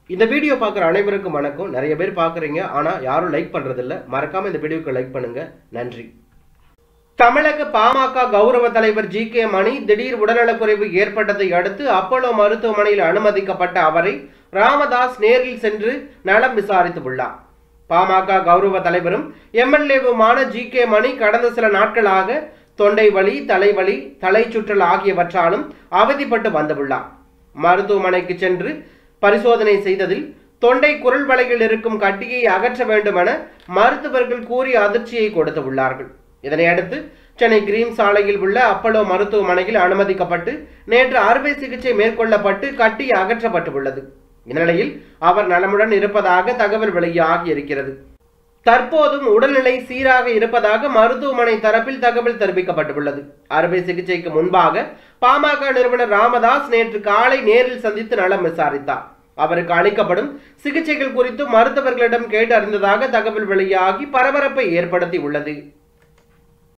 இந்த வீடியோ பார்க்குற அனைவருக்கும் வணக்கம் நிறைய பேர் பார்க்குறீங்க ஆனால் யாரும் லைக் பண்ணுறதில்ல மறக்காம இந்த வீடியோக்கு லைக் பண்ணுங்க நன்றி தமிழக பாமக கௌரவ தலைவர் ஜி கே மணி திடீர் உடல்நலக்குறைவு ஏற்பட்டதை அடுத்து அப்போலோ மருத்துவமனையில் அனுமதிக்கப்பட்ட அவரை ராமதாஸ் நேரில் சென்று நலம் விசாரித்து உள்ளார் பாமக கௌரவ தலைவரும் எம்எல்ஏவுமான ஜி கே மணி கடந்த சில நாட்களாக தொண்டை வலி தலைவலி தலை சுற்றல் ஆகியவற்றாலும் அவதிப்பட்டு வந்துள்ளார் மருத்துவமனைக்கு சென்று பரிசோதனை செய்ததில் தொண்டை குரல் வலையில் இருக்கும் கட்டியை அகற்ற வேண்டும் என மருத்துவர்கள் கூறிய அதிர்ச்சியை கொடுத்து உள்ளார்கள் இதனை அடுத்து சென்னை கிரீம் சாலையில் உள்ள அப்பலோ மருத்துவமனையில் அனுமதிக்கப்பட்டு நேற்று அறுவை சிகிச்சை மேற்கொள்ளப்பட்டு கட்டி அகற்றப்பட்டு உள்ளது இந்நிலையில் அவர் நலமுடன் இருப்பதாக தகவல் வெளியாகி இருக்கிறது தற்போதும் உடல்நிலை சீராக இருப்பதாக மருத்துவமனை தரப்பில் தகவல் தெரிவிக்கப்பட்டுள்ளது அறுவை சிகிச்சைக்கு முன்பாக பாமக நிறுவனர் ராமதாஸ் நேற்று காலை நேரில் சந்தித்து நலம் விசாரித்தார் அவருக்கு அளிக்கப்படும் சிகிச்சைகள் குறித்து மருத்துவர்களிடம் கேட்டு அறிந்ததாக தகவல் வெளியாகி பரபரப்பை ஏற்படுத்தி உள்ளது